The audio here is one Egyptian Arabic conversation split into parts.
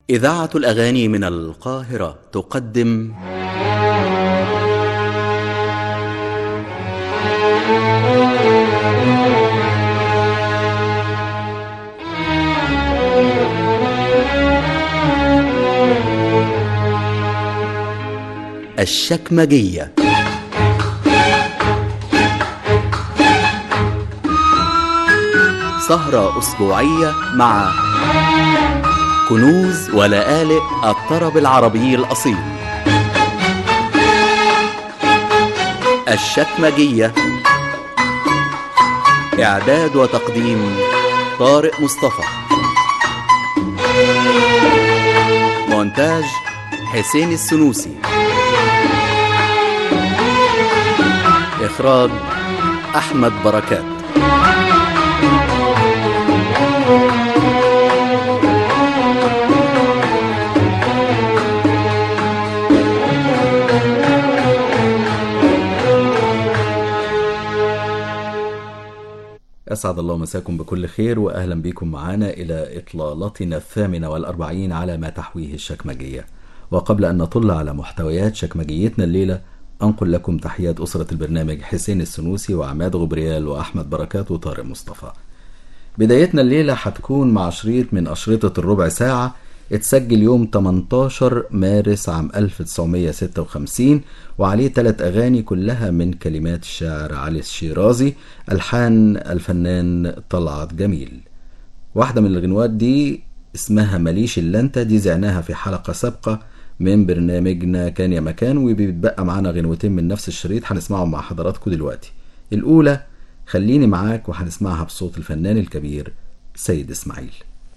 إذاعة الأغاني من القاهرة تقدم الشكمجية سهرة أسبوعية مع كنوز ولآلئ الطرب العربي الأصيل الشكمجية إعداد وتقديم طارق مصطفى مونتاج حسين السنوسي إخراج أحمد بركات أسعد الله مساكم بكل خير وأهلا بكم معنا إلى إطلالتنا الثامنة والأربعين على ما تحويه الشكمجية وقبل أن نطل على محتويات شكمجيتنا الليلة أنقل لكم تحيات أسرة البرنامج حسين السنوسي وعماد غبريال وأحمد بركات وطارق مصطفى بدايتنا الليلة هتكون مع شريط من أشرطة الربع ساعة اتسجل يوم 18 مارس عام 1956 وعليه ثلاث أغاني كلها من كلمات الشاعر علي الشيرازي ألحان الفنان طلعت جميل واحدة من الغنوات دي اسمها ماليش إلا أنت دي زعناها في حلقة سابقة من برنامجنا كان يا مكان وبيتبقى معانا غنوتين من نفس الشريط هنسمعهم مع حضراتكم دلوقتي الأولى خليني معاك وهنسمعها بصوت الفنان الكبير سيد إسماعيل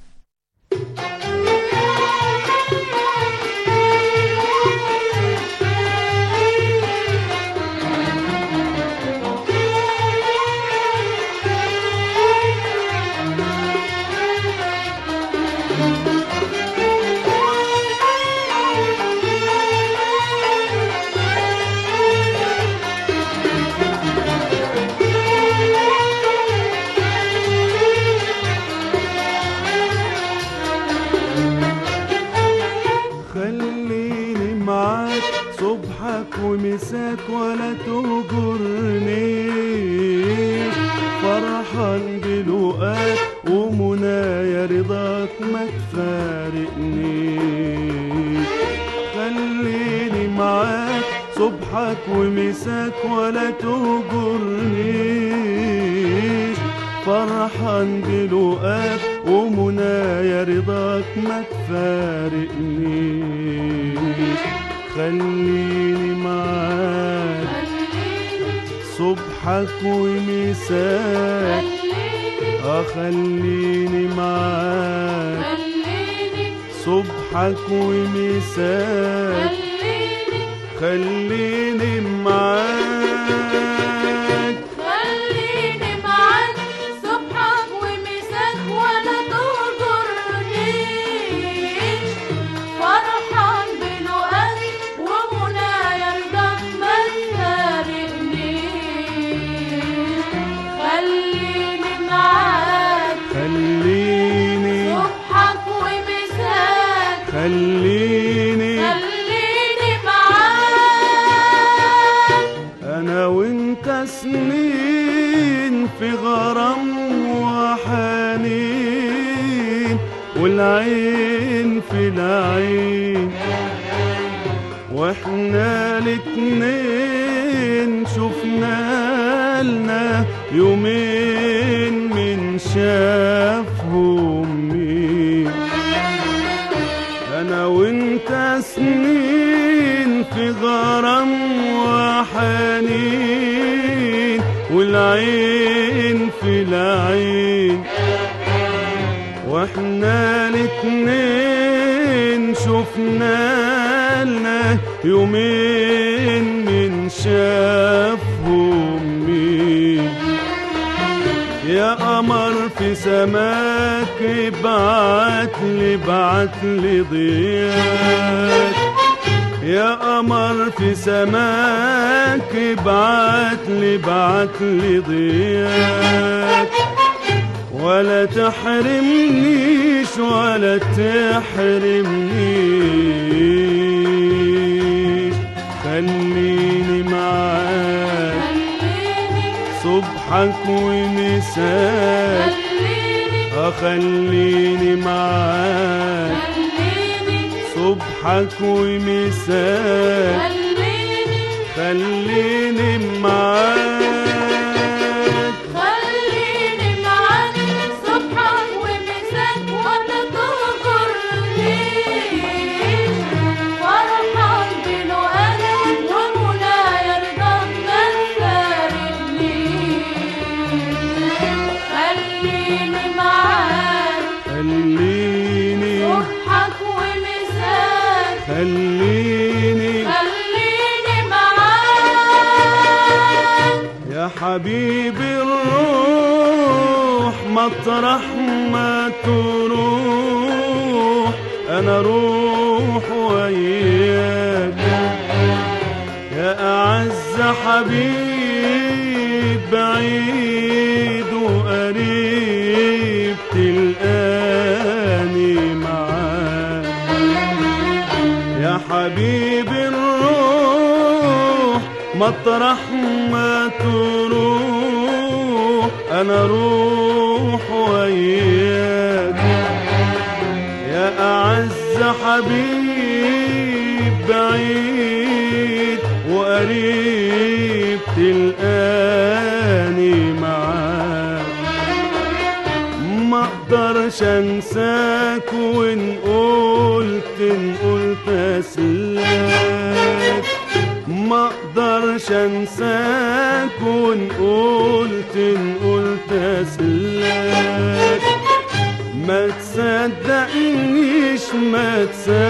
خليني معاك صبحك ومساك ولا تهجرني فرحان بلقاك ومنايا رضاك ما تفارقني خليني معاك صبحك ومساك ولا تهجرني فرحان بلقاك ومنايا رضاك ما تفارقنيش خليني معاك صبحك ومساك اه خليني معاك صبحك ومساك خليني معاك خليني معاك صبحك ومساك ولا تهجرنيش فرحان بلقاك ومنايا رضاك ما تفارقنيش خليني معاك خليني صبحك ومساك خليني خليني معاك انا وانت سنين في غرام وحنين والعين في العين واحنا الاتنين شفنا لنا يومين من شافهم مين انا وانت سنين في غرام وحنين والعين في العين واحنا الاتنين شفنا لنا يومين من شافهم مين يا قمر في سماك ابعت لي ابعت لي ضياك يا قمر في سماك ابعت لي ابعت لي ضياك ولا تحرمنيش ولا تحرمنيش خليني معاك خليني صبحك ومساك خليني أخليني معاك خليني صبحك ومساك خليني خليني معاك خليني معاك صبحك ومساك ولا تغرنيش فرحان بلقاك ومنى يرضاك ما تفارقنيش خليني معاك خليني صبحك ومساك خليني خليني معاك يا حبيبي الروح مطرح ما تروح انا روح وياك يا اعز حبيب بعيد وقريب تلقاني معاك يا حبيبي الروح مطرح ما تروح انا روح وياك يا اعز حبيب بعيد وقريب تلقاني معاك ما اقدرش انساك وان قلت ان قلت اسلاك ما اقدرش انساك وان قلت ان قلت اسلاك ما تصدقنيش ما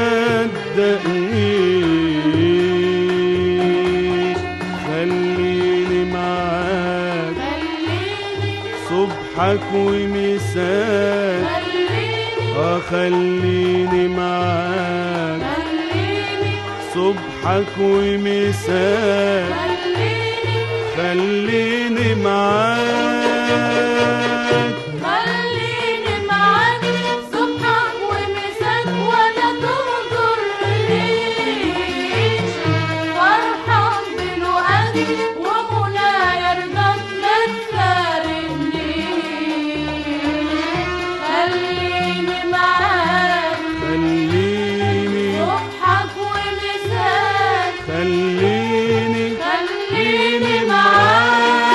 تصدقنيش خليني معاك خليني صبحك ومساك خليني اه خليني معاك خليني صبحك ومساك خليني خليني معاك خليني معاك صبحك ومساك ولا تغدرنيش فرحان بلقاك ومنى يرضاك ما تفارقنيش خليني معاك خليني صبحك ومساك خليني خليني معاك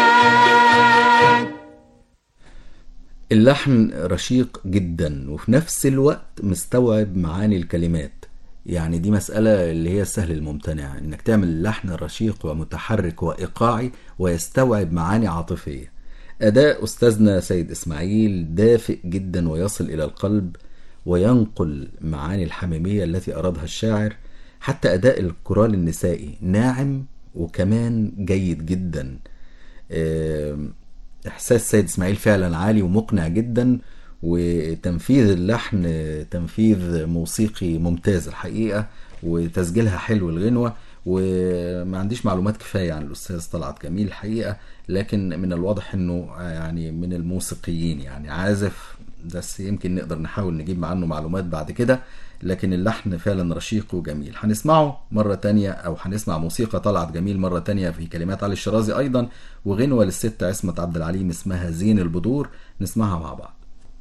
اللحن رشيق جدا وفي نفس الوقت مستوعب معاني الكلمات يعني دي مسألة اللي هي السهل الممتنع انك تعمل لحن رشيق ومتحرك وإيقاعي ويستوعب معاني عاطفية أداء أستاذنا سيد إسماعيل دافئ جدا ويصل إلى القلب وينقل معاني الحميمية التي أرادها الشاعر حتى أداء الكورال النسائي ناعم وكمان جيد جدا آم، احساس سيد اسماعيل فعلا عالي ومقنع جدا وتنفيذ اللحن تنفيذ موسيقي ممتاز الحقيقه وتسجيلها حلو الغنوه وما عنديش معلومات كفايه عن الاستاذ طلعت جميل الحقيقه لكن من الواضح انه يعني من الموسيقيين يعني عازف بس يمكن نقدر نحاول نجيب عنه معلومات بعد كده لكن اللحن فعلا رشيق وجميل هنسمعه مرة تانية أو هنسمع موسيقى طلعت جميل مرة تانية في كلمات علي الشرازي أيضا وغنوة للست عصمت عبد العليم اسمها زين البدور نسمعها مع بعض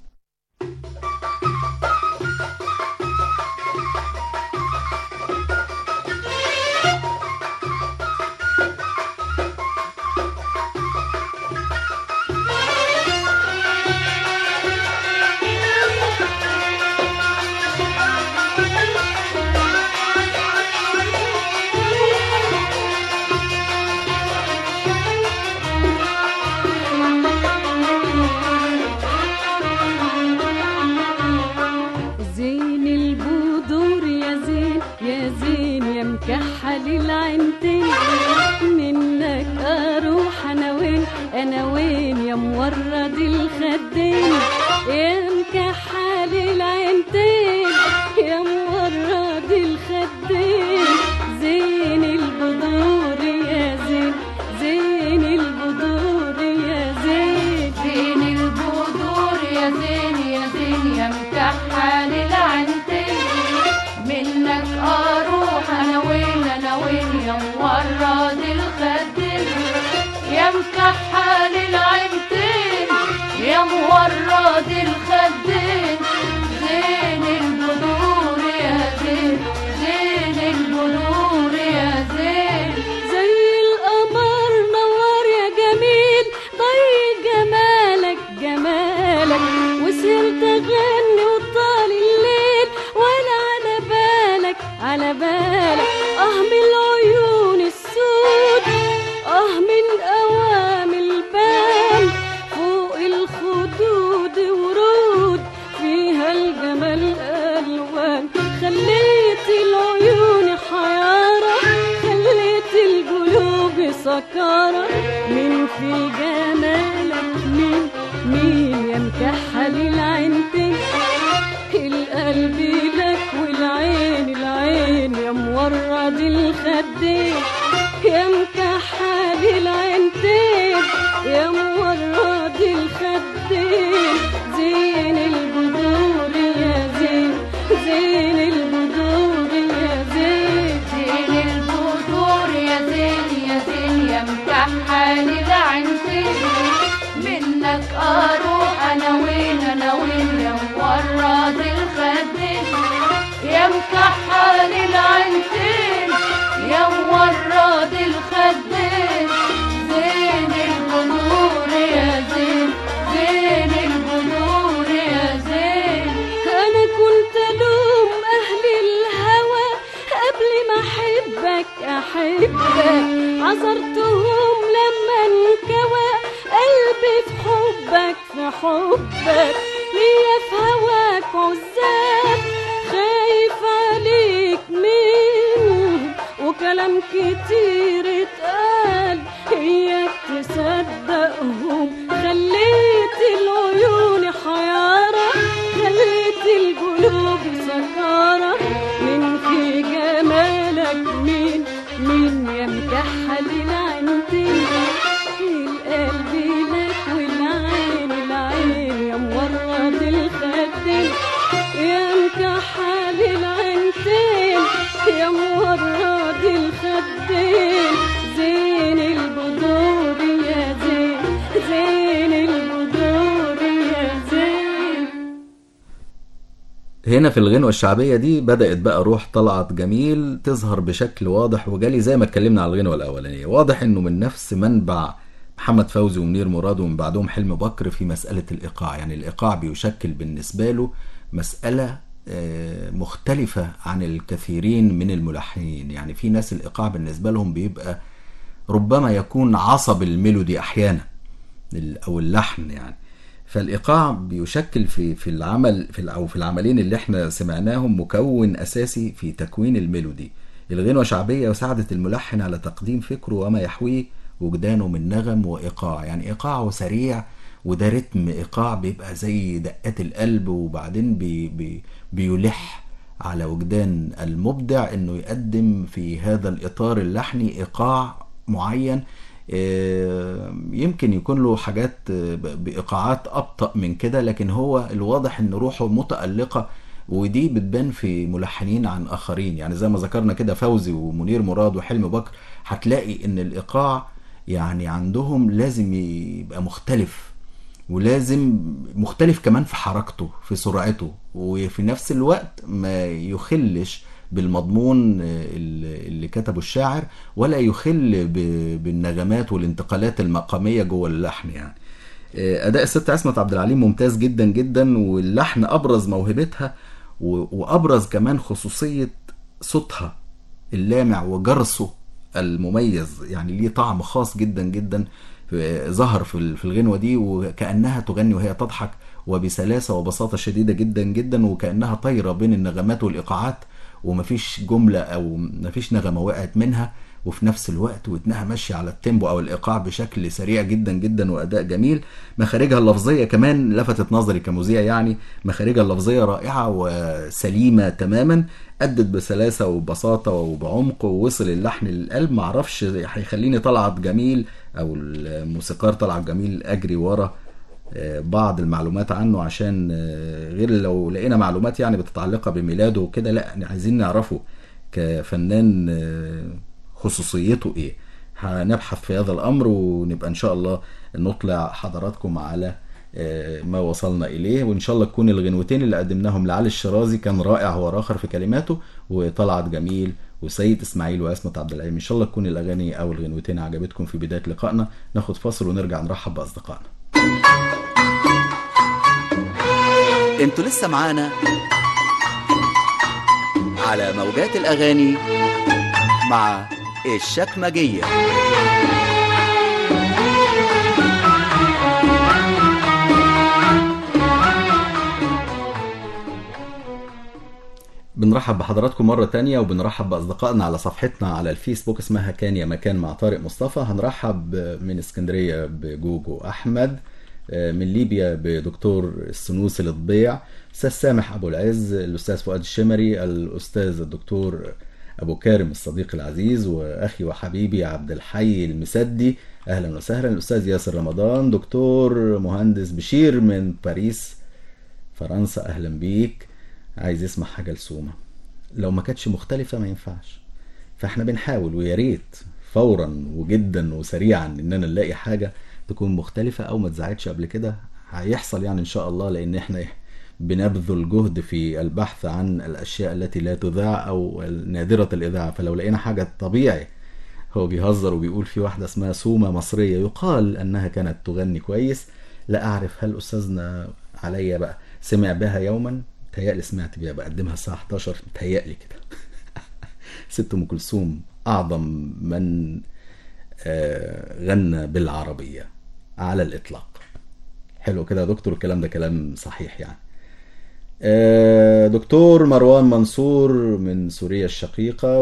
زين البدور يا زين يا زين يا مكحل العينتين منك اروح انا وين انا وين يا مورد الخدين يا مكحل العينتين يا مورد الخدين زين البدور يا زين زين البدور يا زين زين البدور مكحل العينتين يا مورد الخدين زين البدور يا زين زين البدور يا زين زي القمر نور يا جميل ضي جمالك جمالك وسهرت اغني وطال الليل ولا على بالك على بالك اه من العيون السود اه من اوام البال فوق الخدود ورود فيها الجمال الوان خليت العيون حيارة خليت القلوب سكارة من في جمالك مين مين يا مكحل العينتين القلب لك والعين العين يا مورد الخدين يا مكحل العينتين يا مورد الخدين زين البدور يا زين زين البدور يا زين زين البذور يا زين يا زين يا مكحل العينتين منك اروح انا وين انا وين يا مورد الخدين يا مكحل العينتين يا مورد الخدين زين البذور يا زين زين البذور يا زين أنا كنت ألوم أهل الهوى قبل ما أحبك أحبك عذرتهم لما انكوى قلبي في حبك في حبك ليا في هواك عزاب خايف عليك منهم وكلام كتير اتقال إياك تصدقهم خليت العيون حيارة خليت القلوب سكارة من في جمالك مين مين يا مكحل العينتين القلب لك والعين العين يا مورد الخدين يا مكحل العينتين يا مورد الخدين زين البدور يا زين زين البدور يا زين هنا في الغنوة الشعبية دي بدأت بقى روح طلعت جميل تظهر بشكل واضح وجلي زي ما اتكلمنا على الغنوة الأولانية واضح إنه من نفس منبع محمد فوزي ومنير مراد ومن بعدهم حلمي بكر في مسألة الإيقاع يعني الإيقاع بيشكل بالنسبة له مسألة آه، مختلفة عن الكثيرين من الملحنين يعني في ناس الإيقاع بالنسبة لهم بيبقى ربما يكون عصب الميلودي أحيانا ال- أو اللحن يعني فالايقاع بيشكل في في العمل في ال- او في العملين اللي احنا سمعناهم مكون اساسي في تكوين الميلودي الغنوة شعبية وساعدت الملحن على تقديم فكره وما يحويه وجدانه من نغم وايقاع يعني ايقاعه سريع وده رتم ايقاع بيبقى زي دقات القلب وبعدين بي بي بيلح على وجدان المبدع انه يقدم في هذا الاطار اللحني ايقاع معين آه، يمكن يكون له حاجات آه، ب- بايقاعات ابطا من كده لكن هو الواضح ان روحه متالقه ودي بتبان في ملحنين عن اخرين يعني زي ما ذكرنا كده فوزي ومنير مراد وحلمي بكر هتلاقي ان الايقاع يعني عندهم لازم يبقى مختلف ولازم مختلف كمان في حركته في سرعته وفي نفس الوقت ما يخلش بالمضمون اللي اللي كتبه الشاعر ولا يخل ب- بالنغمات والانتقالات المقامية جوه اللحن يعني أداء الست عصمت عبد العليم ممتاز جدا جدا واللحن أبرز موهبتها و- وأبرز كمان خصوصية صوتها اللامع وجرسه المميز يعني ليه طعم خاص جدا جدا في- ظهر في ال- في الغنوة دي وكأنها تغني وهي تضحك وبسلاسة وبساطة شديدة جدا جدا وكأنها طايرة بين النغمات والإيقاعات ومفيش جملة أو مفيش نغمة وقعت منها وفي نفس الوقت ودنها ماشية على التيمبو أو الإيقاع بشكل سريع جدا جدا وأداء جميل مخارجها اللفظية كمان لفتت نظري كمذيع يعني مخارجها اللفظية رائعة وسليمة تماما أدت بسلاسة وبساطة وبعمق ووصل اللحن للقلب معرفش هيخليني طلعت جميل أو الموسيقار طلعت جميل أجري ورا آه، بعض المعلومات عنه عشان آه، غير لو لقينا معلومات يعني بتتعلق بميلاده وكده لا عايزين نعرفه كفنان آه، خصوصيته ايه هنبحث في هذا الامر ونبقى ان شاء الله نطلع حضراتكم على آه، ما وصلنا اليه وان شاء الله تكون الغنوتين اللي قدمناهم لعلي الشرازي كان رائع هو راخر في كلماته وطلعت جميل وسيد اسماعيل واسمة عبد العليم ان شاء الله تكون الاغاني او الغنوتين عجبتكم في بدايه لقائنا ناخد فاصل ونرجع نرحب باصدقائنا انتوا لسه معانا على موجات الاغاني مع الشكمجيه بنرحب بحضراتكم مرة تانية وبنرحب بأصدقائنا على صفحتنا على الفيسبوك اسمها كان يا مكان مع طارق مصطفى هنرحب من اسكندرية بجوجو أحمد من ليبيا بدكتور السنوس الضبيع أستاذ سامح أبو العز الأستاذ فؤاد الشمري الأستاذ الدكتور أبو كارم الصديق العزيز وأخي وحبيبي عبد الحي المسدي أهلا وسهلا الأستاذ ياسر رمضان دكتور مهندس بشير من باريس فرنسا أهلا بيك عايز يسمع حاجة لسومة لو ما كانتش مختلفة ما ينفعش فاحنا بنحاول ويا ريت فورا وجدا وسريعا اننا نلاقي حاجة تكون مختلفة او ما اتذاعتش قبل كده هيحصل يعني ان شاء الله لان احنا بنبذل جهد في البحث عن الاشياء التي لا تذاع او نادرة الاذاعة فلو لقينا حاجة طبيعي هو بيهزر وبيقول في واحدة اسمها سومة مصرية يقال انها كانت تغني كويس لا اعرف هل استاذنا عليا بقى سمع بها يوما تهيألي سمعت بيها بقدمها الساعة 11 تهيألي كده ست أم كلثوم أعظم من آه، غنى بالعربية على الإطلاق حلو كده يا دكتور الكلام ده كلام صحيح يعني آه، دكتور مروان منصور من سوريا الشقيقة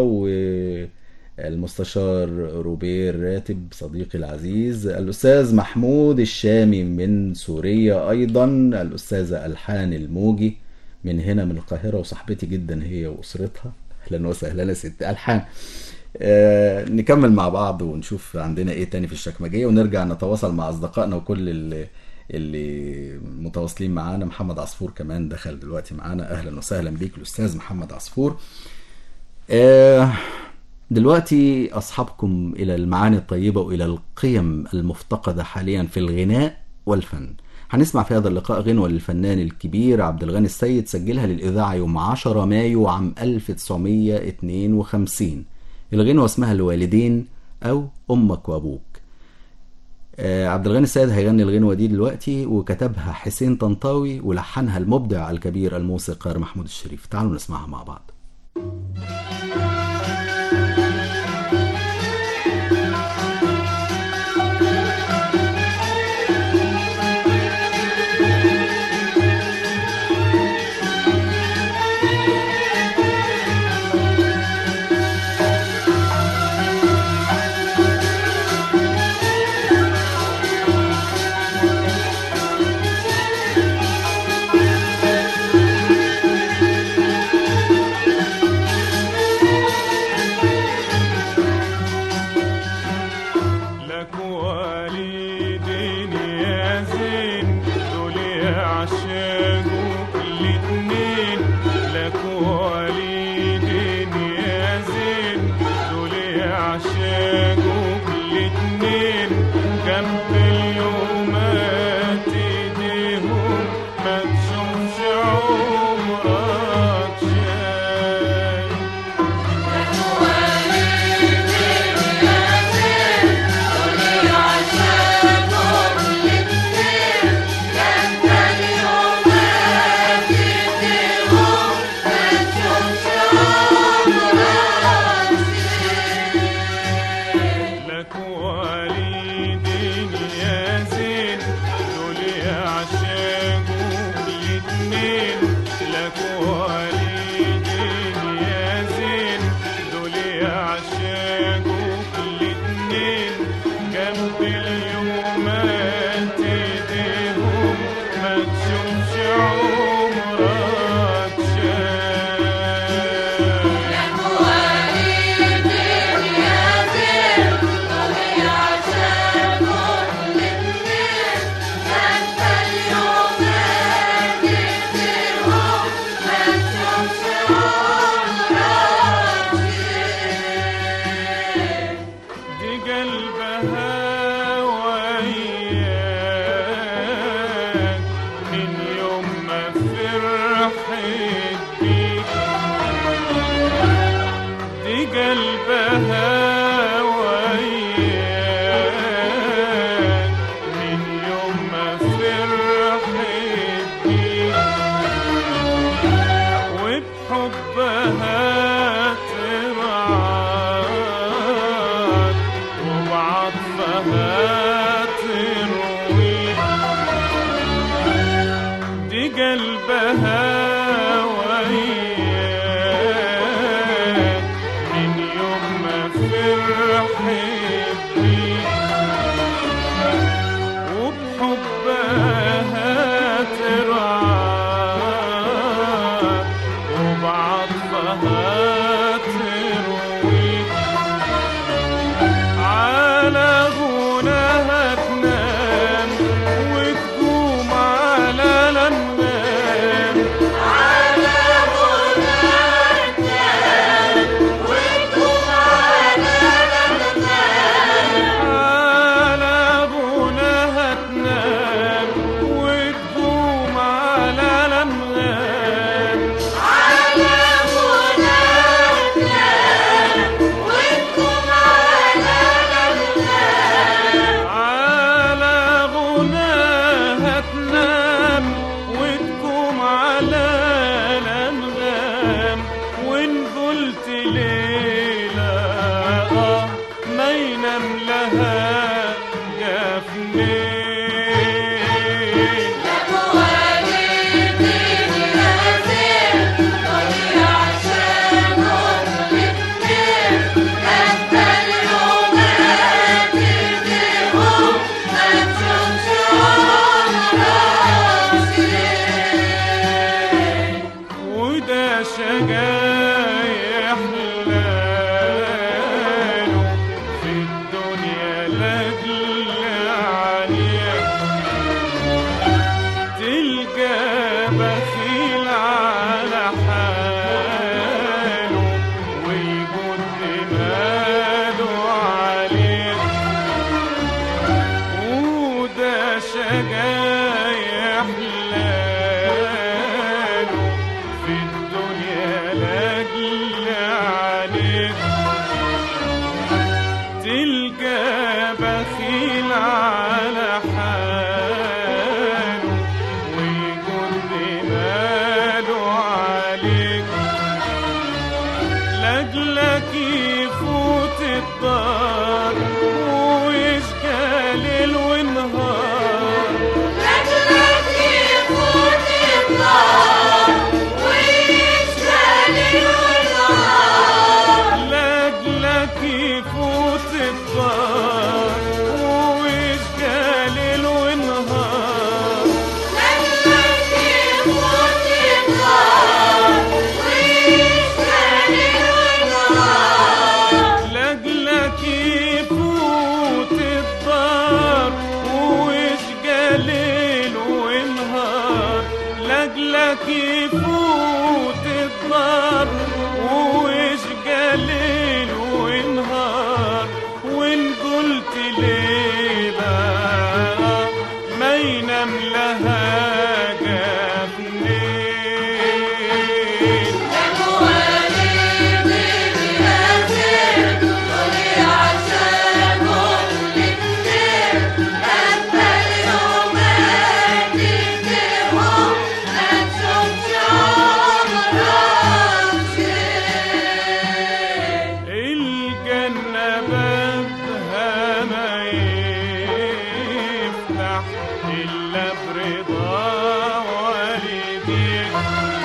والمستشار روبير راتب صديقي العزيز الأستاذ محمود الشامي من سوريا أيضا الأستاذة ألحان الموجي من هنا من القاهرة وصاحبتي جدا هي وأسرتها أهلا وسهلا يا ست ألحان آه نكمل مع بعض ونشوف عندنا ايه تاني في الشكمجية ونرجع نتواصل مع أصدقائنا وكل اللي, اللي متواصلين معانا محمد عصفور كمان دخل دلوقتي معانا أهلا وسهلا بيك الأستاذ محمد عصفور آه دلوقتي أصحابكم إلى المعاني الطيبة وإلى القيم المفتقدة حاليا في الغناء والفن هنسمع في هذا اللقاء غنوة للفنان الكبير عبد الغني السيد سجلها للإذاعة يوم 10 مايو عام 1952 الغنوة اسمها الوالدين أو أمك وأبوك آه، عبد الغني السيد هيغني الغنوة دي دلوقتي وكتبها حسين طنطاوي ولحنها المبدع الكبير الموسيقار محمود الشريف تعالوا نسمعها مع بعض الوالدين قلت ليلة آه ما ينام لها جفنين وده شجايح لاله في الدنيا لاجل عليه تلقى بخيل على حاله ويجد ماله عليه وده شجايح لاله في الدنيا لاجل عليك تلقى بخيل على حاله ويكون ماله عليك لاجلك يفوت الدار ويشكى ليل ونهار لاجلك يفوت الدار ويشكى ليل ونهار لاجلك يفوت الدار ويشقى ليل ونهار لاجلك يفوت الدار ويشقى ليل ونهار وان قلت ليلة ما ينام لها جفنين الجنة بابها ما يفتح إلا برضا والديك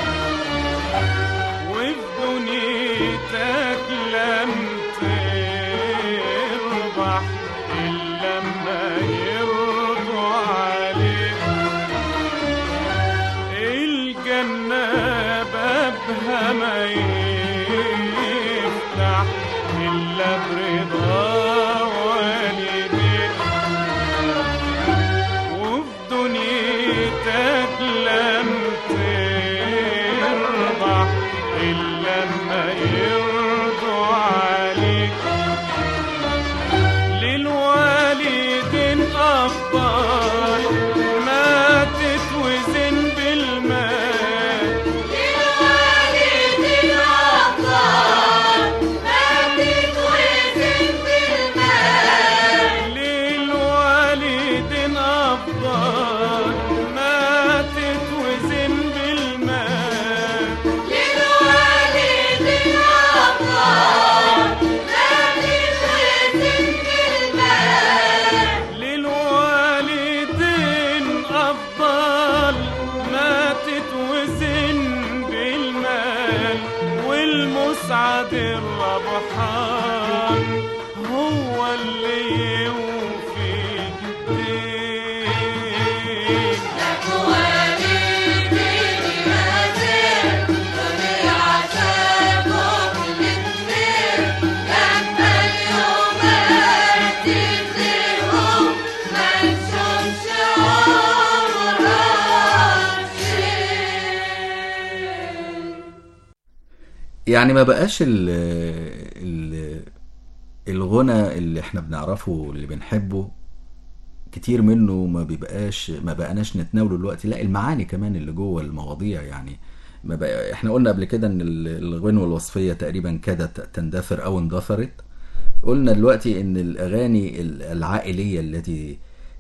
وفي دنيتك لم تربح إلا ما يرضوا عليك الجنة بابها ما يفتح إلا برضا والديك وفي دنيتك لم تربح إلا ما يرضوا عليك للوالدين أفضل ما تتوزن بالمال للوالدين أفضل ما تتوزن بالمال للوالدين أفضل ما تتوزن بالمال والمسعد الربحان هو اللي يوفي الدين يعني ما بقاش ال ال الغنى اللي احنا بنعرفه اللي بنحبه كتير منه ما بيبقاش ما بقناش نتناوله دلوقتي لا المعاني كمان اللي جوه المواضيع يعني ما بقى احنا قلنا قبل كده ان ال- الغنوة الوصفية تقريبا كادت تندثر او اندثرت قلنا دلوقتي ان الاغاني ال- العائلية التي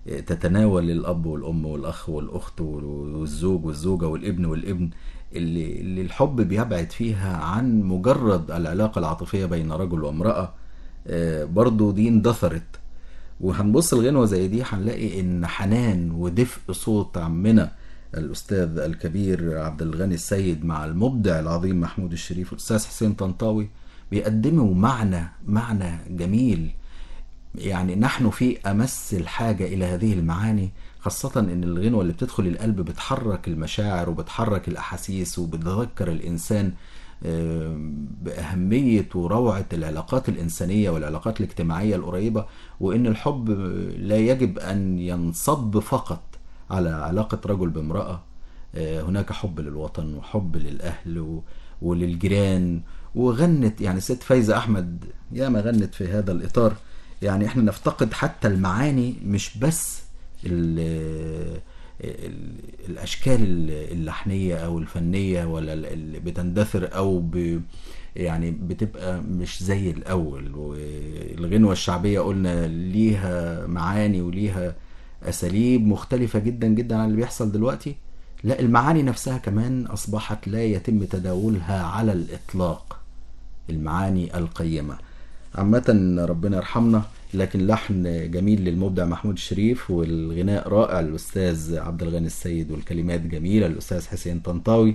تتناول الأب والأم والأخ والأخت والزوج والزوجة والابن والابن اللي, اللي الحب بيبعد فيها عن مجرد العلاقة العاطفية بين رجل وامرأة آه، برضو دي اندثرت وهنبص الغنوة زي دي هنلاقي ان حنان ودفء صوت عمنا الاستاذ الكبير عبد الغني السيد مع المبدع العظيم محمود الشريف والاستاذ حسين طنطاوي بيقدموا معنى معنى جميل يعني نحن في امس الحاجه الى هذه المعاني خاصة إن الغنوة اللي بتدخل القلب بتحرك المشاعر وبتحرك الأحاسيس وبتذكر الإنسان آه، بأهمية وروعة العلاقات الإنسانية والعلاقات الاجتماعية القريبة وإن الحب لا يجب أن ينصب فقط على علاقة رجل بامرأة آه، هناك حب للوطن وحب للأهل و- وللجيران وغنت يعني ست فايزة أحمد ياما غنت في هذا الإطار يعني احنا نفتقد حتى المعاني مش بس ال ال الاشكال اللحنيه او الفنيه ولا ال- اللي بتندثر او ب يعني بتبقى مش زي الاول والغنوه الشعبيه قلنا ليها معاني وليها اساليب مختلفه جدا جدا عن اللي بيحصل دلوقتي لا المعاني نفسها كمان اصبحت لا يتم تداولها على الاطلاق المعاني القيمة عامة ربنا يرحمنا لكن لحن جميل للمبدع محمود الشريف والغناء رائع للأستاذ عبد الغني السيد والكلمات جميلة للأستاذ حسين طنطاوي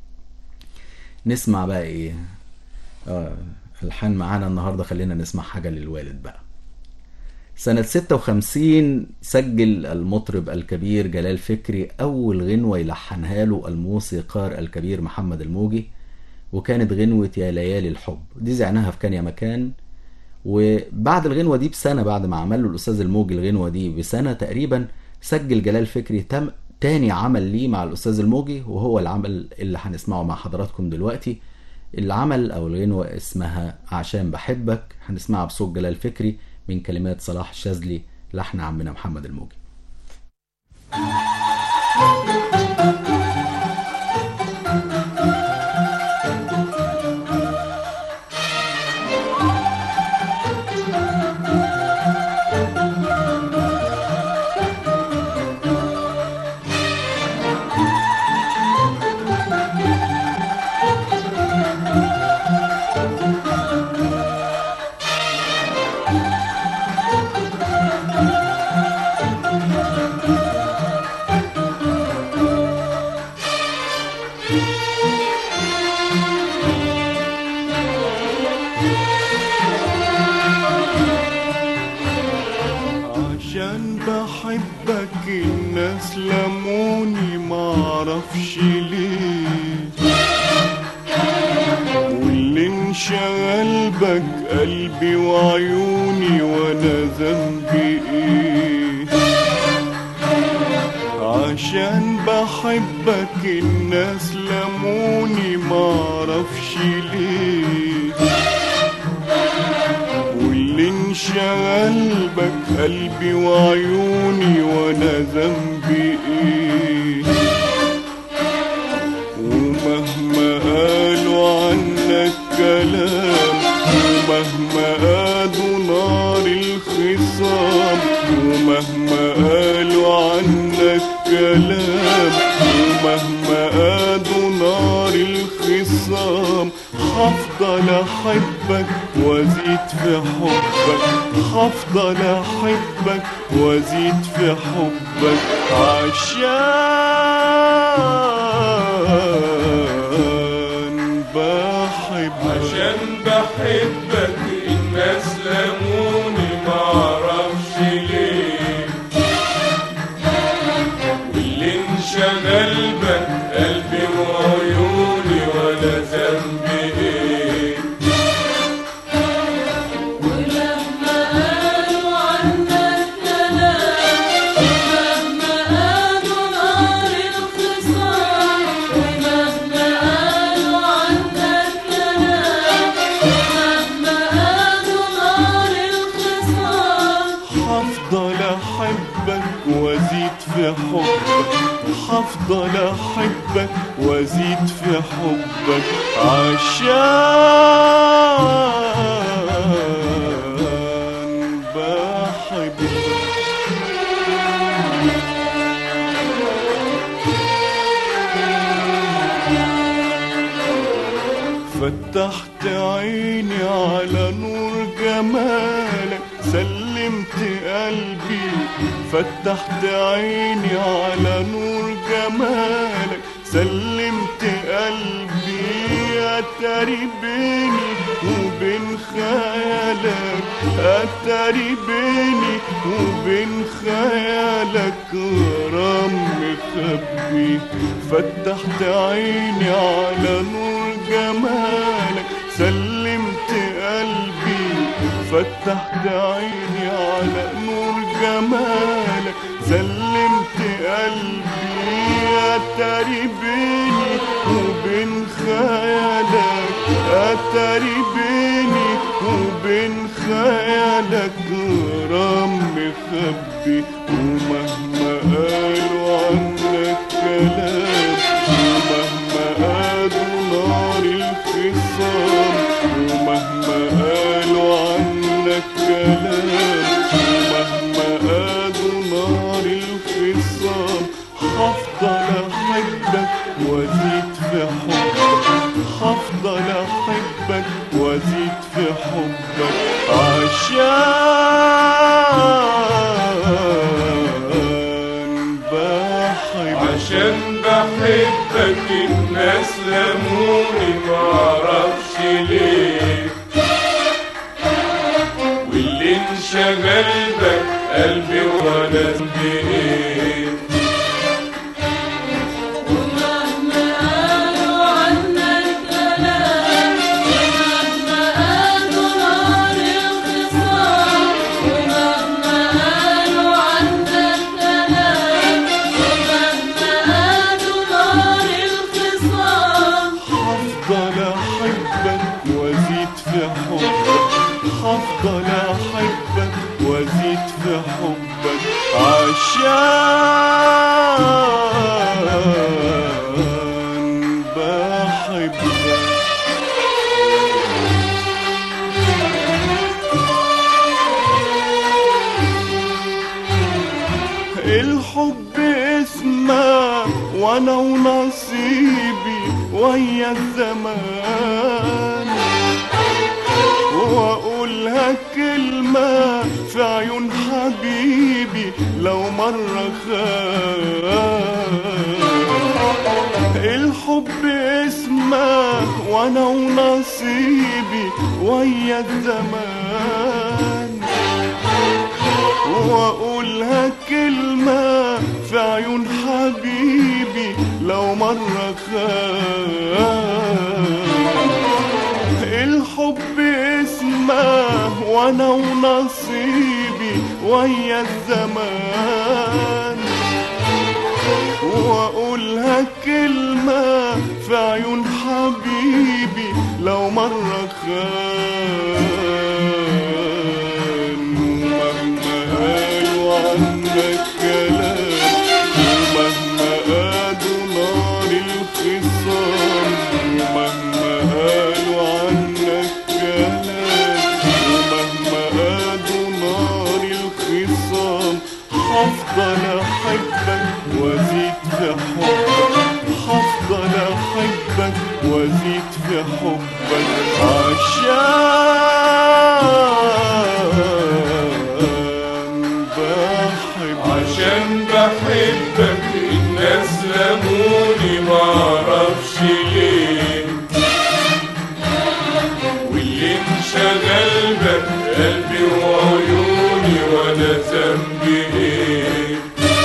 نسمع بقى ايه آه الحان معانا النهاردة خلينا نسمع حاجة للوالد بقى سنة 56 سجل المطرب الكبير جلال فكري أول غنوة يلحنها له الموسيقار الكبير محمد الموجي وكانت غنوة يا ليالي الحب دي زعناها في كان يا مكان وبعد الغنوة دي بسنة بعد ما عمل له الأستاذ الموجي الغنوة دي بسنة تقريبا سجل جلال فكري تم تاني عمل ليه مع الأستاذ الموجي وهو العمل اللي هنسمعه مع حضراتكم دلوقتي العمل أو الغنوة اسمها عشان بحبك هنسمعها بصوت جلال فكري من كلمات صلاح الشاذلي لحن عمنا محمد الموجي عشان بحبك الناس لموني معرفش ليه واللي انشغل بك قلبي وعيوني وانا ذنبي ايه عشان بحبك الناس لموني معرفش ليه واللي انشغل بك قلبي وعيوني وانا ذنبي ايه ومهما قالوا عنك كلام ومهما قادوا نار الخصام ومهما قالوا عنك كلام ومهما قادوا نار الخصام هفضل احبك وازيد في حبك هفضل احبك وازيد في حبك عشان بحبك عشان بحبك الناس لموني معرفش ليه واللي انشغل بك قلبي وعيوني ولا ذنبي ايه ولما قالوا عنك كلام ومهما قالوا نار الخصام ومهما قالوا عنك كلام ومهما قالوا نار الخصام هفضل احبك وازيد في حبك هفضل احبك وازيد في حبك عشان بحبك عيني على نور جمالك سلمت قلبي فتحت عيني على نور جمالك سلمت قلبي أتاري بيني وبين خيالك أتاري بيني وبين خيالك غرام مخبي فتحت عيني على نور جمالك سلمت قلبي فتحت عيني على نور جمالك سلمت قلبي أتاري بيني وبين خيالك أتاري بيني وبين خيالك غرام مخبي ومهما قالوا عنك كلام ومهما قالوا نار الخصام ومهما قالوا عنك كلام ومهما قالوا نار الخصام هفضل احبك وازيد في حبك هفضل احبك وازيد في حبك عشان بحبك عشان بحبك الناس لموني معرفش ليه واللي انشغل بك قلبي وانا بايه ومهما قالوا عنك كلام ومهما قالوا نار الخصام ومهما قالوا عنك كلام ومهما قالوا نار الخصام هفضل احبك وازيد في حبك هفضل احبك وازيد في حبك عشان بحبك الحب اسمه وانا ونصيبي ويا الزمان واقولها كلمة في عيون حبيبي لو مرة خان الحب اسمه وانا ونصيبي ويا الزمان واقولها كلمة في عيون حبيبي لو مرة خان الحب اسمه وانا ونصيبي ويا الزمان واقولها كلمة في عيون حبيبي لو مرة خان ومهما قالوا عنك كلام ومهما قالوا نار الخصام ومهما قالوا عنك كلام ومهما قالوا نار الخصام هفضل احبك وازيد في حبك هفضل احبك وازيد في حبك عشان بحبك عشان بحبك الناس لموني معرفش ليه واللي انشغل بك قلبي وعيوني وانا ذنبي ايه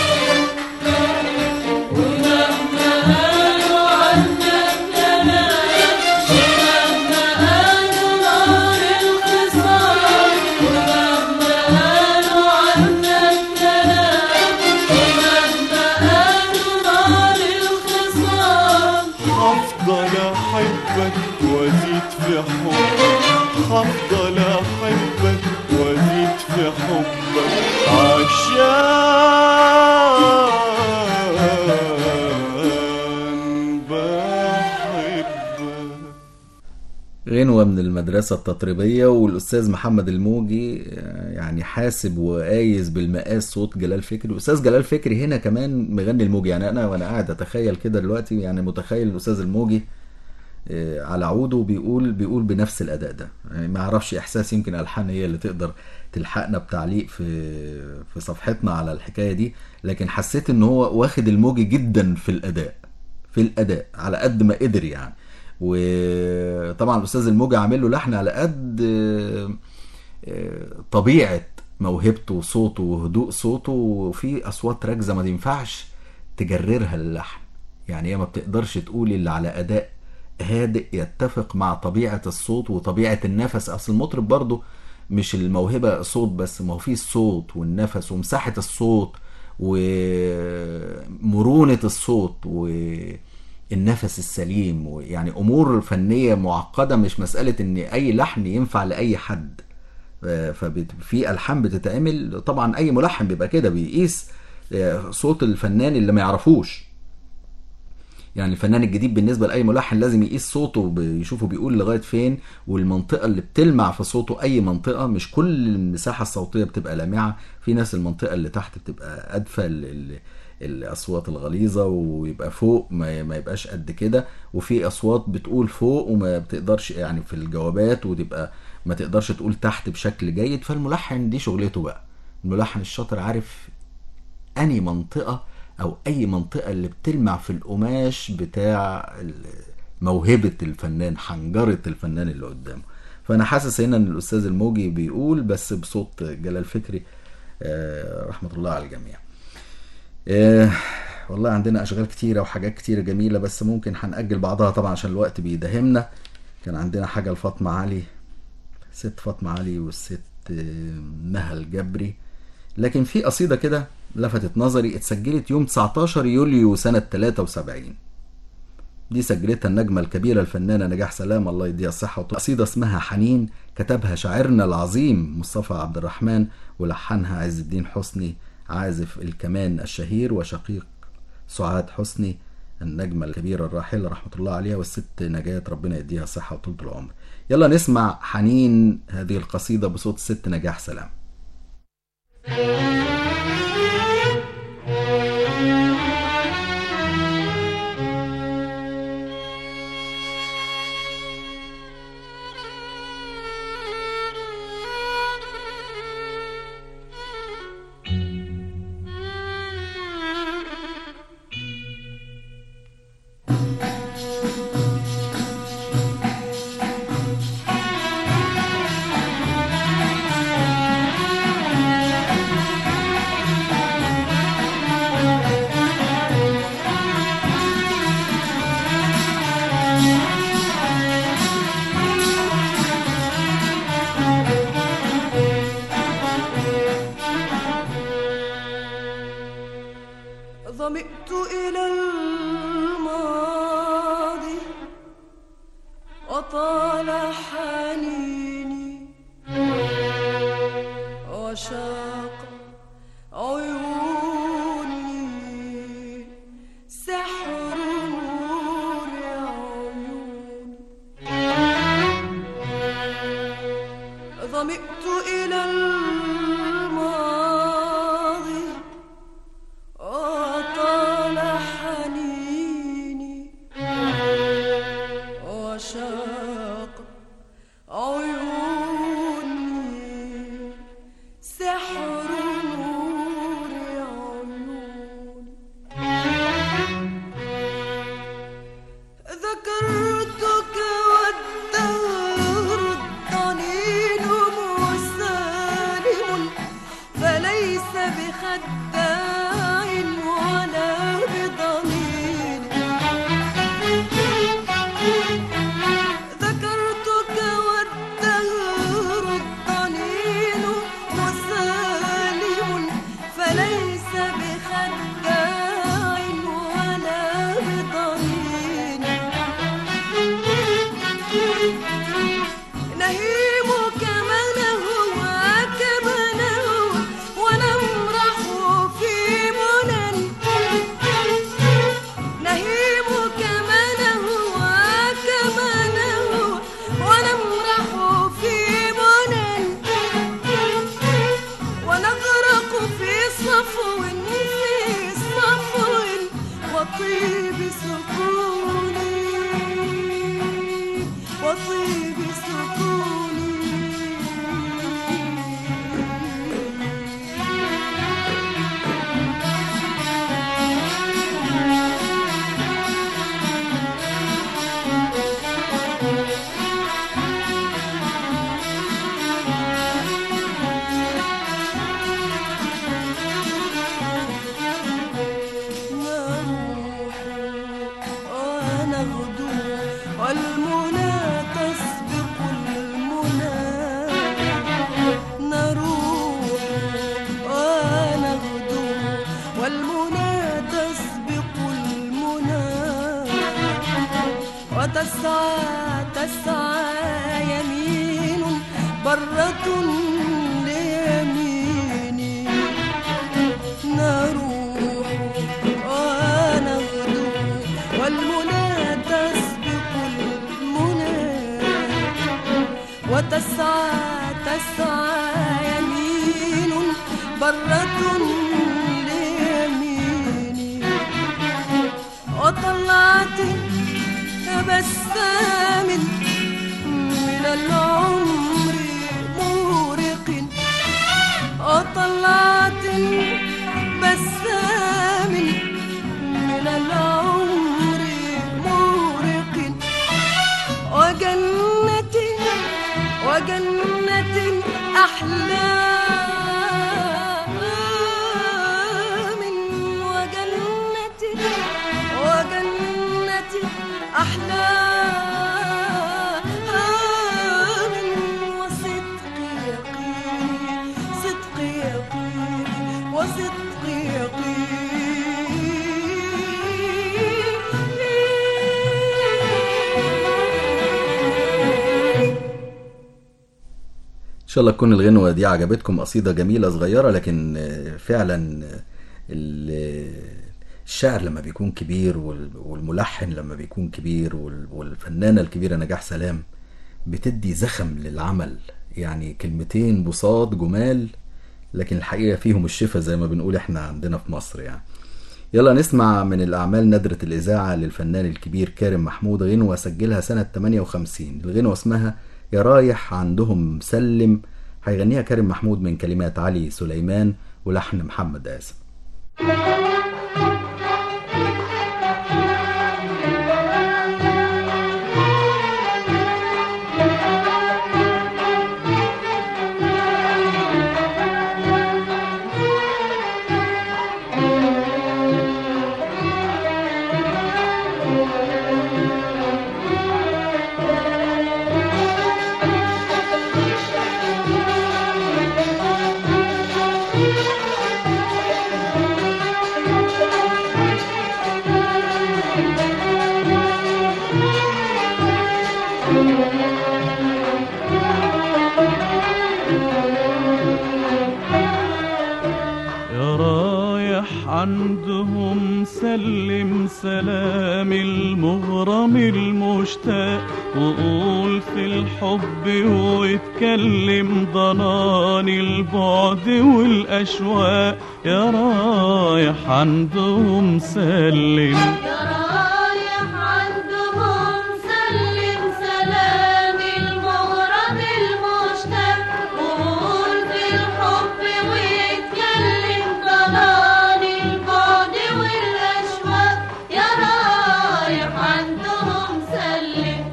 ومهما قالوا عنك كلام ومهما قالوا نار الخصام ومهما قالوا عنك كلام ومهما قالوا نار الخصام هفضل احبك وازيد في حبك هفضل احبك وازيد في حبك عشان بحبك غنوة من المدرسة التطريبية والأستاذ محمد الموجي آه، يعني حاسب وقايس بالمقاس صوت جلال فكري الأستاذ جلال فكري هنا كمان مغني الموجي يعني أنا وأنا قاعد أتخيل كده دلوقتي يعني متخيل الأستاذ الموجي آه، على عوده بيقول بيقول بنفس الاداء ده يعني ما اعرفش احساس يمكن الحان هي اللي تقدر تلحقنا بتعليق في في صفحتنا على الحكايه دي لكن حسيت ان هو واخد الموج جدا في الاداء في الاداء على قد ما قدر يعني وطبعا الاستاذ الموجي عامل له لحن على قد آه، آه، طبيعه موهبته وصوته وهدوء صوته وفي اصوات راكزه ما ينفعش تجررها اللحن يعني هي ما بتقدرش تقول اللي على اداء هادئ يتفق مع طبيعه الصوت وطبيعه النفس اصل المطرب برضه مش الموهبه صوت بس ما هو فيه الصوت والنفس ومساحه الصوت ومرونه الصوت والنفس السليم ويعني امور فنيه معقده مش مساله ان اي لحن ينفع لاي حد ففي الحان بتتعمل طبعا اي ملحن بيبقى كده بيقيس آه، صوت الفنان اللي ما يعرفوش يعني الفنان الجديد بالنسبه لاي ملحن لازم يقيس صوته بيشوفه بيقول لغايه فين والمنطقه اللي بتلمع في صوته اي منطقه مش كل المساحه الصوتيه بتبقى لامعه في ناس المنطقه اللي تحت بتبقى ادفى ال- ال- الاصوات الغليظه ويبقى فوق ما ما يبقاش قد كده وفي اصوات بتقول فوق وما بتقدرش يعني في الجوابات وتبقى ما تقدرش تقول تحت بشكل جيد فالملحن دي شغلته بقى الملحن الشاطر عارف اني منطقه او اي منطقه اللي بتلمع في القماش بتاع ال- موهبه الفنان حنجره الفنان اللي قدامه فانا حاسس هنا ان الاستاذ الموجي بيقول بس بصوت جلال فكري آه، رحمه الله على الجميع آه، والله عندنا اشغال كتيره وحاجات كتيره جميله بس ممكن هنأجل بعضها طبعا عشان الوقت بيداهمنا كان عندنا حاجه لفاطمه علي ست فاطمه علي والست آه، نهى الجبري لكن في قصيده كده لفتت نظري اتسجلت يوم 19 يوليو سنه 73 دي سجلتها النجمة الكبيرة الفنانة نجاح سلام الله يديها الصحة وطول قصيدة اسمها حنين كتبها شاعرنا العظيم مصطفى عبد الرحمن ولحنها عز الدين حسني عازف الكمان الشهير وشقيق سعاد حسني النجمة الكبيرة الراحلة رحمة الله عليها والست نجاة ربنا يديها الصحة وطول العمر يلا نسمع حنين هذه القصيدة بصوت الست نجاح سلام ظمئت إلى الماضي وطال حنيني وشاق عيوني سحر نور عيوني ظمئت إلى الماضي وطال حنيني وشاق عيوني سحر نور عيوني ذكرتك والدهر الضنين مسالم فليس بخداع ولا بضنين ذكرتك والدهر الضنين مسالم فليس بخداع ولا بضنين نهيمك منه وكمنه ونمرح في منن نهيمك منه وكمنه ونمرح في منن ونغرق في صفو في صفو وطيب سكوني برة ليميني نروح ونغدو والمنى تسبق المنى وتسعى تسعى يمين برة ليميني وطلعت تبسام من العمر مورق وطلعت بسام من العمر مورق وجنة وجنة أحلام وجنة وجنة أحلام وصدق يقيني صدق يقيني وصدق يقيني ان شاء الله تكون الغنوة دي عجبتكم قصيدة جميلة صغيرة لكن آه، فعلا آه، ال- الشاعر لما بيكون كبير وال- والملحن لما بيكون كبير وال- والفنانة الكبيرة نجاح سلام بتدي زخم للعمل يعني كلمتين بساط جمال لكن الحقيقة فيهم الشفا زي ما بنقول احنا عندنا في مصر يعني يلا نسمع من الأعمال نادرة الإذاعة للفنان الكبير كارم محمود غنوة سجلها سنة 58 الغنوة اسمها يا رايح عندهم سلم هيغنيها كارم محمود من كلمات علي سليمان ولحن محمد قاسم يا رايح عندهم سلم سلام المغرم المشتاق وقول في الحب واتكلم ضنان البعد والأشواق يا رايح عندهم سلم يا رايح عندهم سلم سلام المغرب المشتاق وقول في الحب ويتكلم ضلال البعد والأشواق يا رايح عندهم سلم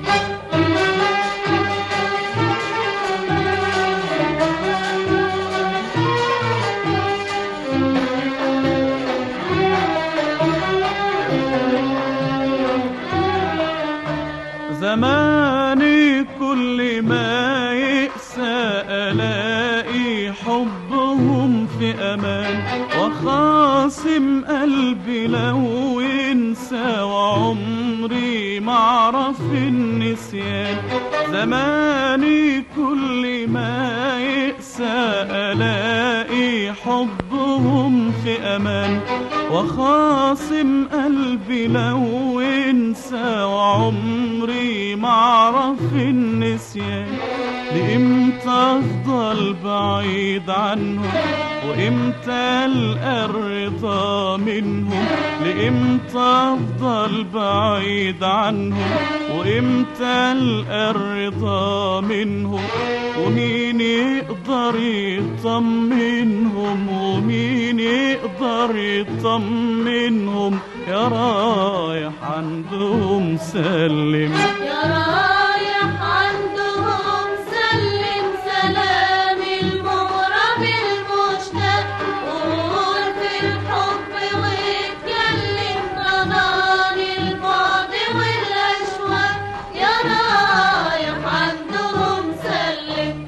زماني كل ما يأسى ألاقي حبهم في أمان وخاصم قلبي لو ينسى وعمري معرف النسيان زماني كل ما يأسى ألاقي حبهم في أمان وخاصم قلبي لو ينسى وعمري معرف النسيان لإمتى أفضل بعيد عنهم وإمتى ألقى الرضا منهم لإمتى أفضل بعيد عنهم وإمتى ألقى الرضا منهم ومين يقدر يطمنهم ومين يقدر يطمنهم يا رايح عندهم سلم يا رايح عندهم سلم سلام المغرب المشتاق وقول في الحب واتكلم ضنان البعد والأشواق يا رايح عندهم سلم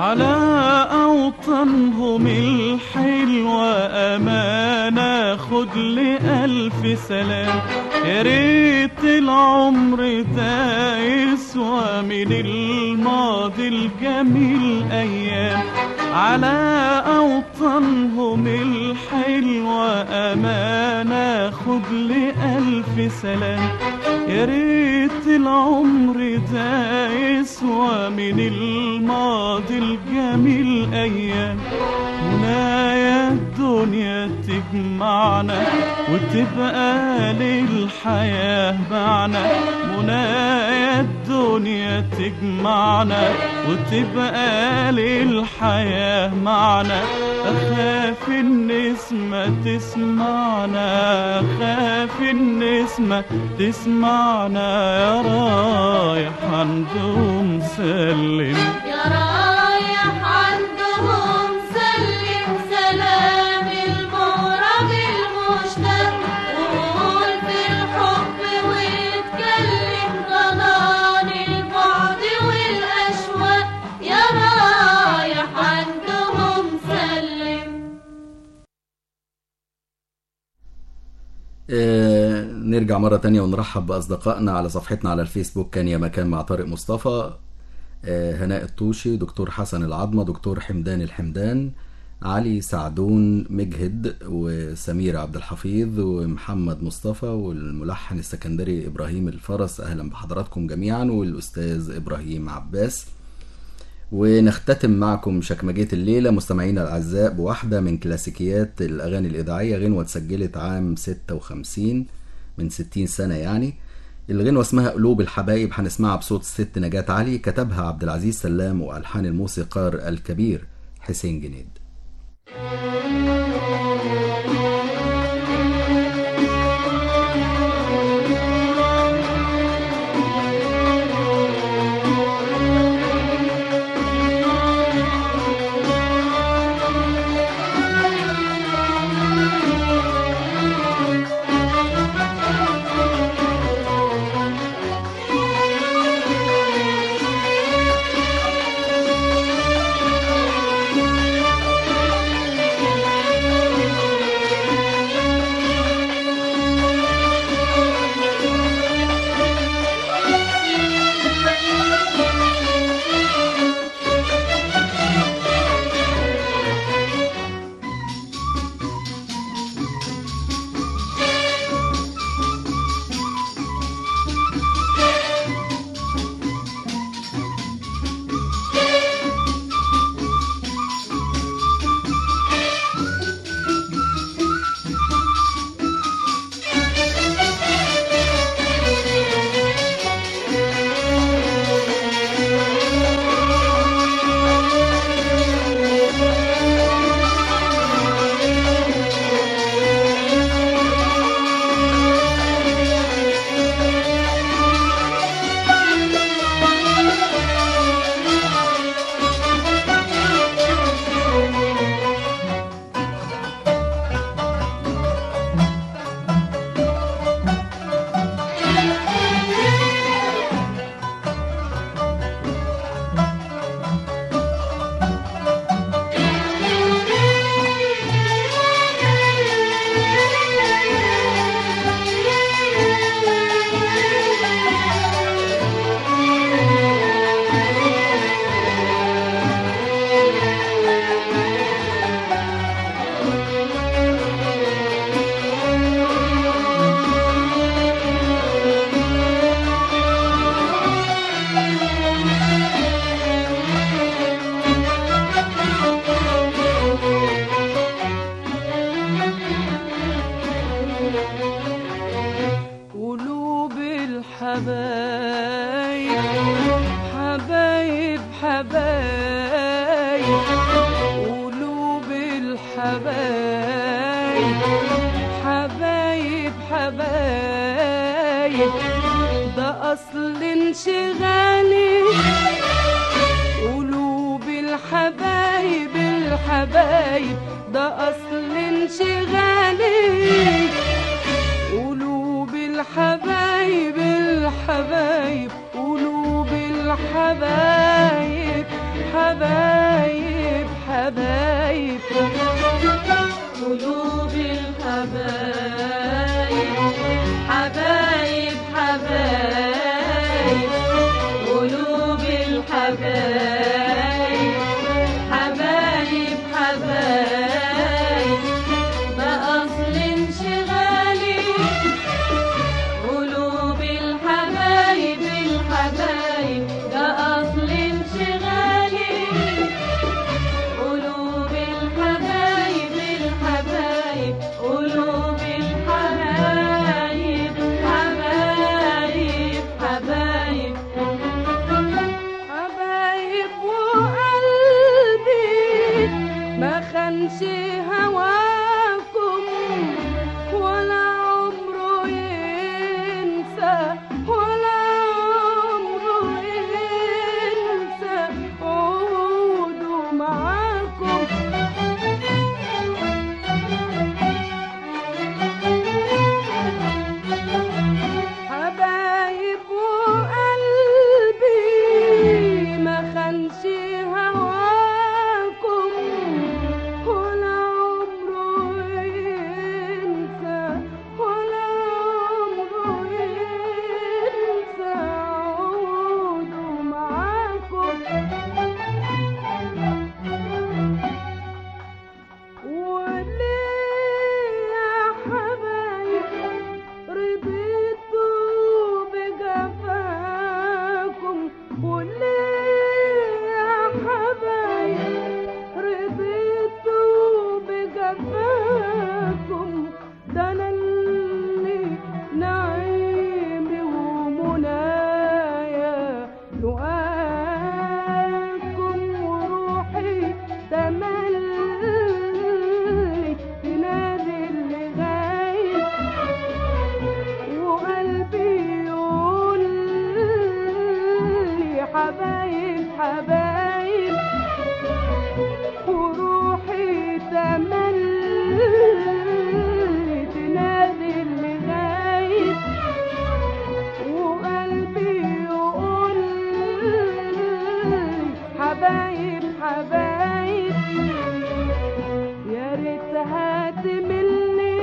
على أوطانهم الحلوة أمانة خد لألف سلام يا ريت العمر ده يسوى من الماضي الجميل أيام على أوطانهم الحلوة أمانة خد لألف سلام يا ريت العمر ده يسوى من الماضي الجميل أيام منايا الدنيا تجمعنا وتبقى للحياة معنى منايا الدنيا تجمعنا وتبقى للحياة معنى أخاف النسمة تسمعنا أخاف النسمة تسمعنا يا رايح عندهم سلم يا رايح عندهم سلم سلام المغرب المشتاق وقول بالحب واتكلم ضنان البعد والأشواق يا رايح عندهم سلم آه، نرجع مرة تانية ونرحب بأصدقائنا على صفحتنا على الفيسبوك كان يا مكان مع طارق مصطفى آه، هناء الطوشي دكتور حسن العظمة دكتور حمدان الحمدان علي سعدون مجهد وسمير عبد الحفيظ ومحمد مصطفى والملحن السكندري إبراهيم الفرس أهلا بحضراتكم جميعا والأستاذ إبراهيم عباس ونختتم معكم شكمجية الليلة مستمعينا الأعزاء بواحدة من كلاسيكيات الأغاني الإذاعية غنوة اتسجلت عام 56 من 60 سنة يعني الغنوة اسمها قلوب الحبايب هنسمعها بصوت الست نجاة علي كتبها عبد العزيز سلام وألحان الموسيقار الكبير حسين جنيد قلوب الحبايب حبايب حبايب قلوب الحبايب حبايب حبايب ده أصل انشغالي قلوب الحبايب الحبايب ده أصل انشغالي قلوب الحبايب الحبايب قلوب الحبايب حبايب الحبايب قلوب الحبايب حبايب حبايب قلوب الحبايب حبايب حبايب بأصل انشغالي قلوب الحبايب الحبايب ده أصل انشغالي قلوب الحبايب الحبايب قلوب الحبايب حبايب حبايب حبايب وقلبي ما خانش هواكم ولا عمره ينسى ولا عمره ينسى عوده معاكم حبايب وقلبي ما خانش هواكم ولا عمره ينسى ولا عمره ينسى عوده معاكم وليه يا حبايب رضيتوا بجفاكم وليه يا حبايب رضيتوا بجفاكم ده انا اللي نعيمي ومنايا لقاكم وروحي تملي تنادي اللي غايب وقلبي يقول لي حبايب حبايب وروحي تملي تنادي اللي غايب وقلبي يقول لي حبايب حبايب يا ريتها تملي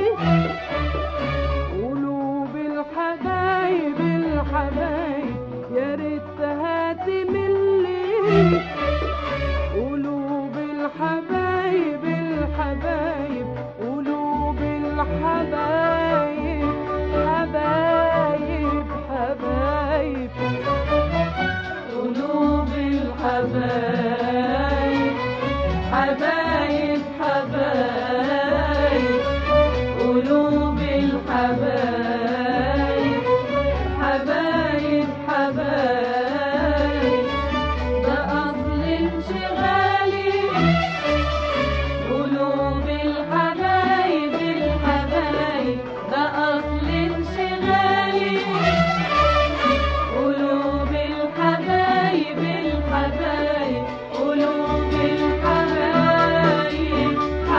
قلوب الحبايب الحبايب يا ريتها تملي قلوب الحبايب الحبايب قلوب الحبايب حبايب حبايب قلوب الحبايب حبايب حبايب قلوب الحبايب حبايب حبايب ده أصل انشغالي قلوب الحبايب الحبايب ده أصل انشغالي قلوب الحبايب الحبايب قلوب الحبايب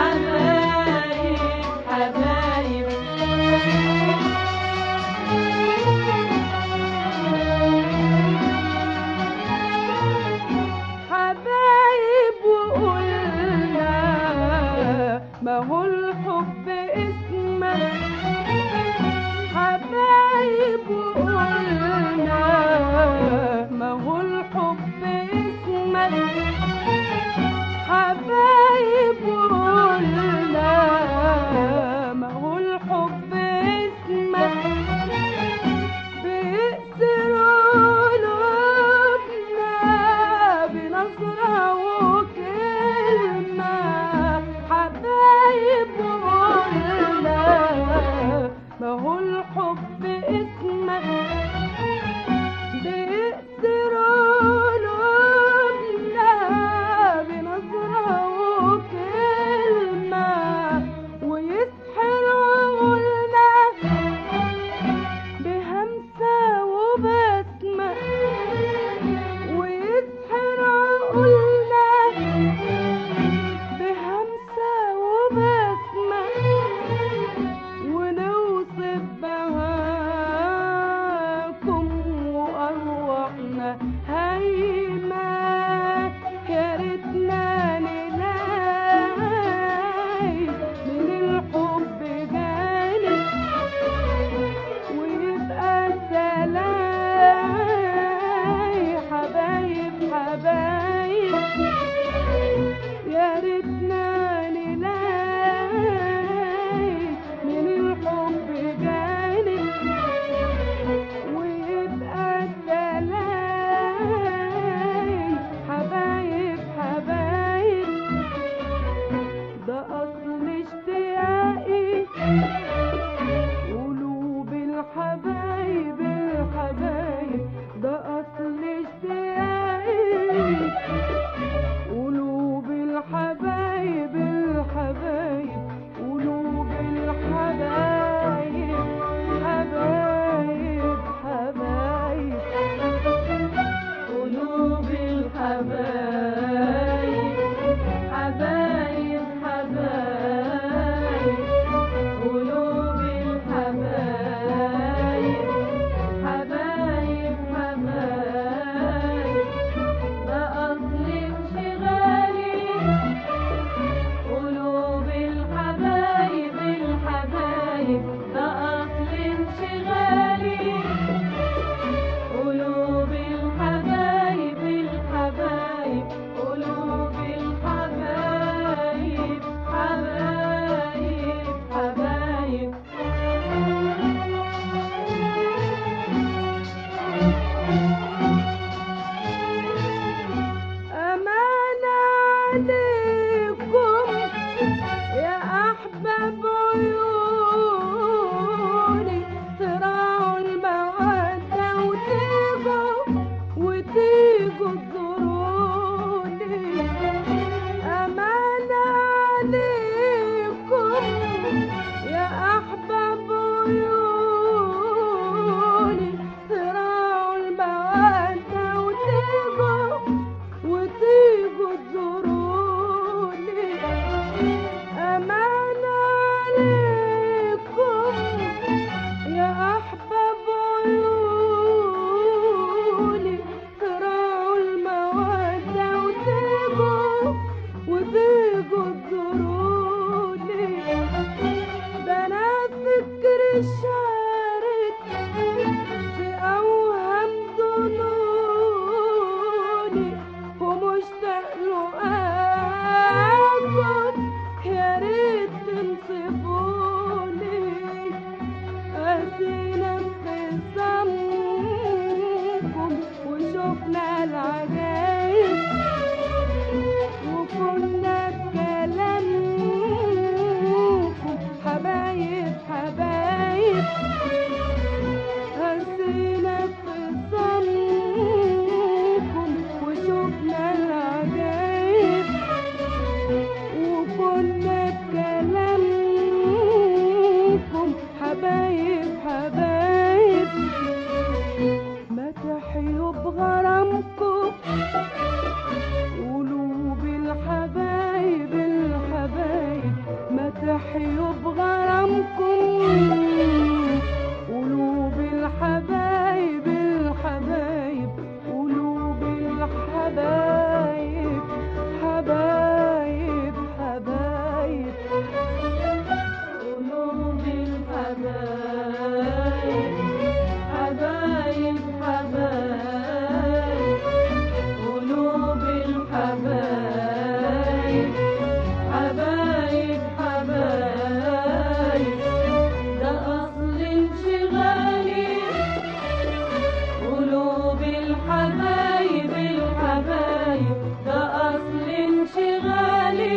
حبايب حبايب حبايب وقلنا ما هو الحب اسمك حبايب وقلنا ما هو الحب اسمك حبايب وقلنا ما هو الحب اسمك بيأسروا قلوبنا بنظرة وكلمة حبايب عليكم يا أحباب عيوني تراعوا المودة وتيجوا وتيجوا تزوروني أمان عليكم يا أحباب عيوني تراعوا المودة وتيجوا وتيجوا تزوروني أمان عليكم يا أحباب عيوني تراعوا المودة وتيجوا وتيجوا تزوروني ده أنا فكري شارد في أوهام ظنوني ومشتاق له آكل يا ريت تنصفوني أسينا في صمكم وشوفنا العجايب وكنا بكلامكم حبايب حبايب هزينا في صمكم وشوفنا العجايب وكنا بكلامكم حبايب حبايب ما تحيوا بغرامكم قلوب الحبايب الحبايب ما تحيوا بغرامكم قلوب الحبايب الحبايب قلوب الحبايب حبايب حبايب قلوب الحبايب حبايب حبايب قلوب الحبايب حبايب حبايب ده أصل انشغالي قلوب الحبايب الحبايب ده أصل انشغالي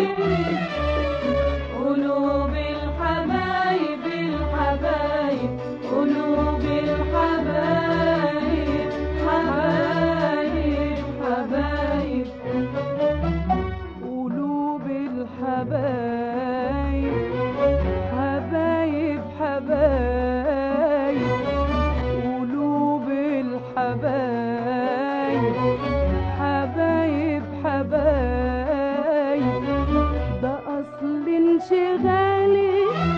قلوب الحبايب الحبايب قلوب الحبايب حبايب حبايب قلوب الحبايب حبايب حبايب قلوب الحبايب حبايب حبايب ده أصل انشغالي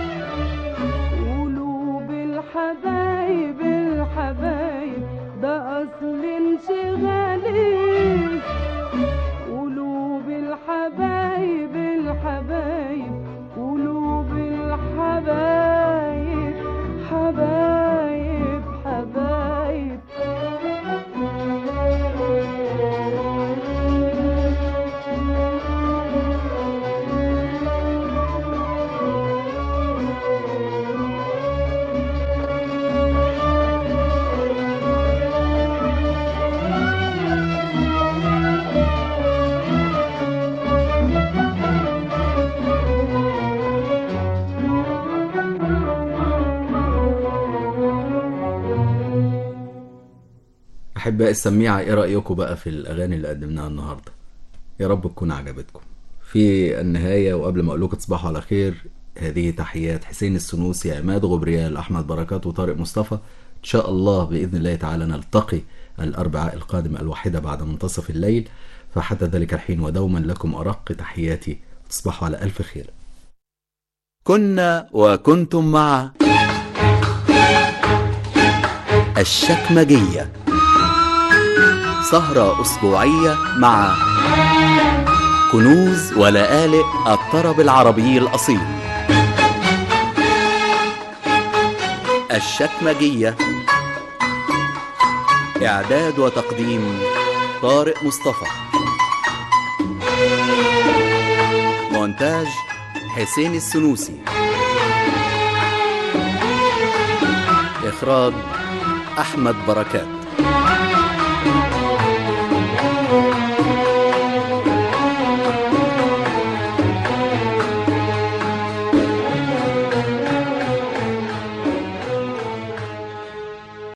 قلوب الحبايب الحبايب ده أصل انشغالي قلوب الحبايب الحبايب قلوب الحبايب حبايب حبايب أحبائي السميعة إيه رأيكم بقى في الأغاني اللي قدمناها النهاردة يا رب تكون عجبتكم في النهاية وقبل ما أقول لكم تصبحوا على خير هذه تحيات حسين السنوسي عماد غبريال أحمد بركات وطارق مصطفى إن شاء الله بإذن الله تعالى نلتقي الأربعاء القادم الواحدة بعد منتصف الليل فحتى ذلك الحين ودوما لكم أرق تحياتي تصبحوا على ألف خير كنا وكنتم مع الشكمجية سهرة أسبوعية مع كنوز ولآلئ الطرب العربي الأصيل الشكمجية إعداد وتقديم طارق مصطفى مونتاج حسين السنوسي إخراج أحمد بركات